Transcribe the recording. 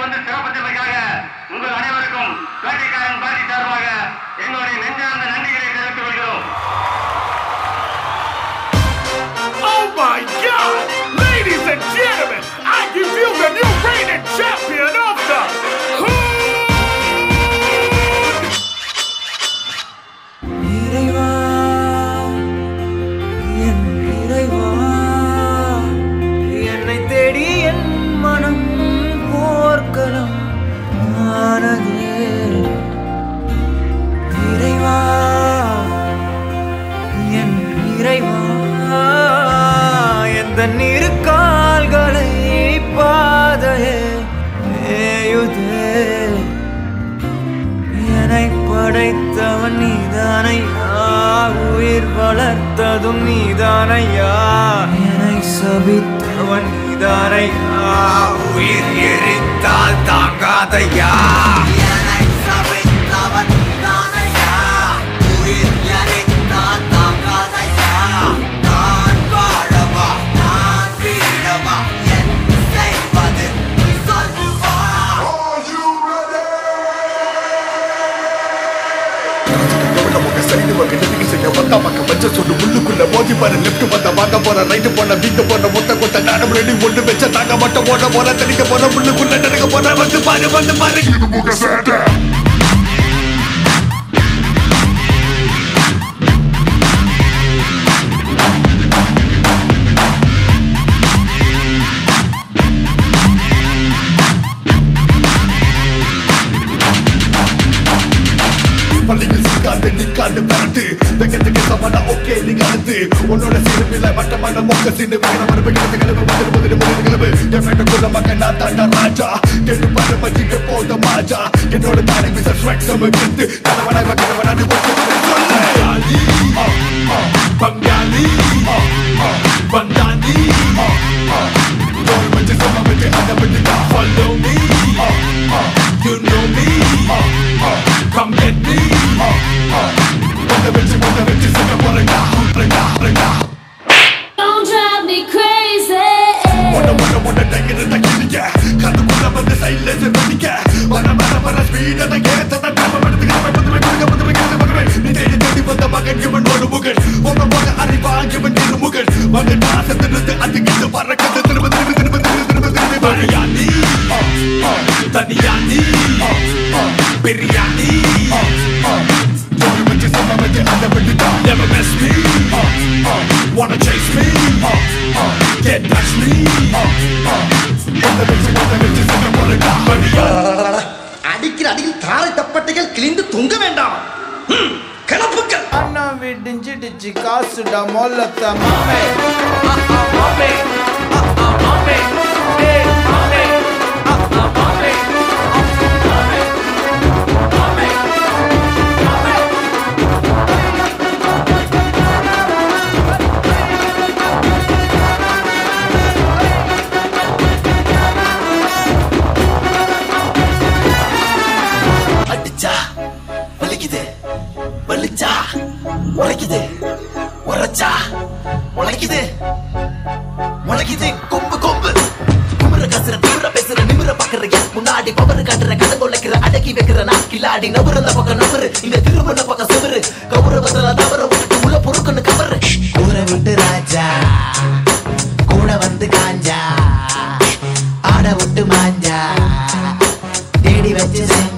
வந்து சிறப்பித்ததற்காக உங்கள் அனைவருக்கும் வேட்டைக்காரன் பாட்டி சார்பாக எங்களுடைய நெஞ்சார்ந்த நன்றிகளை தெரிவித்துக் கொள்கிறோம் Oh my God! Ladies and gentlemen, I give you the new reigning champion of the Hood! இறைவா என் இறைவா என்னை தேடி என் மனம் போர்க்களம் ஆனதே இறைவா என் இறைவா எந்த இரு கால்களை பாதையே மேயுதே என்னை படைத்தவன் நீதானையா உயிர் வளர்த்ததும் நீதானையா என்னை சபித்தவன் நீதானையா உயிர் எரித்தால் தாங்காதையா என்னை சபித்தவன் நீதானையா உயிர் எரித்தால் தாங்காதையா நான் வாழவா நான் வீழவா என் செய்வது சொல்லுவா எவ்வளவு உங்க சைடு வகை நெருங்கி செய்ய வந்தா பக்கம் வச்ச சொல்லு உள்ளுக்குள்ள மோதி பாரு லெஃப்ட் வந்த வாங்க போற ரைட்டு போன வீட்டு போன மொத்த கொத்த நாடம் ரெடி ஒன்று வச்ச தாங்க மட்டும் ஓட போற தெளிக்க போற உள்ளுக்குள்ள நெருங்க போற வந்து பாரு வந்து பாரு இது முக சேட்டை பள்ளியில் சிக்காண்டு நிக்காண்டு பரட்டு வெக்கத்துக்கு சமனா ஓகே நீங்க அடுத்து உன்னோட சிறுமில மட்டமான மொக்க சின்ன வேற மறுபடியும் கிளம்பு முதல் முதல் முதல் கிளம்பு என் குள்ள மக்க நான் தாண்டா ராஜா என்று பல பச்சிக்க போத மாஜா என்னோட தானே மிச ஸ்வெட் நம்ம கெத்து தலைவனாய் மக்களவனாது பங்காளி பங்காளி பந்தானி ஒரு மச்சு சம வச்சு அந்த பற்றி follow me you know me come get me ஒன்ன வச்சு ஒன்ன வச்சு சிங்க போறேங்க போறேங்க போறேங்க Don't drive me crazy. ஒன்ன ஒன்ன ஒன்ன டைக்கிற தக்கிலிக்க கண்ணுக்குள்ள வந்து சைலன்ஸ் பண்ணிக்க வர வர வர ஸ்பீட தான் கேட்ட தான் நம்ம எடுத்து நம்ம புதுமை கொடுக்க புதுமை கேட்டு மகவே நீ தேடி தேடி வந்த மகன் இவன் ஒரு முகன் உங்க மக அறிவா இவன் இரு முகன் மகன் நாசத்திலிருந்து அது கிட்ட பறக்கிறது திரும்ப திரும்ப திரும்ப திரும்ப திரும்ப திரும்ப பரியாணி தனியாணி பிரியாணி ஒரு வச்சு சம வச்சு அந்த வெட்டிட்டா never mess me wanna chase me get touch me ஒன்ன வச்சு ஒன்ன வச்சு சிங்க போறேங்க பரியாணி அடிக்கிற அடியில் தாரை தப்பட்டைகள் கிழிந்து தொங்க வேண்டாம் ம், கிளப்புக்கள் அண்ணா விடிஞ்சிடுச்சு காசுடா மொல்லத்த மாமே மாமே மாமே ஏய் மாமே மாமே அடிச்சா வலிக்குது வலிச்சா உழைக்குது உரைச்சா உழைக்குது உழைக்குது கொம்பு கொம்பு குமுற கசுற தூர பேசுற நிமிர பாக்குற என் முன்னாடி பவரு காட்டுற கடன் கொள்ளைக்கிற அடக்கி வைக்கிற நான் கில்லாடி நபுற அந்த பக்கம் நபுரு இங்க திருமண பக்கம் சிவரு கௌரவத்துல தவற விட்டுட்டு உள்ள பொறுக்குன்னு கவரு ஊரை விட்டு ராஜா கூட வந்து காஞ்சா ஆட விட்டு மாஞ்சா தேடி வச்சு செஞ்சா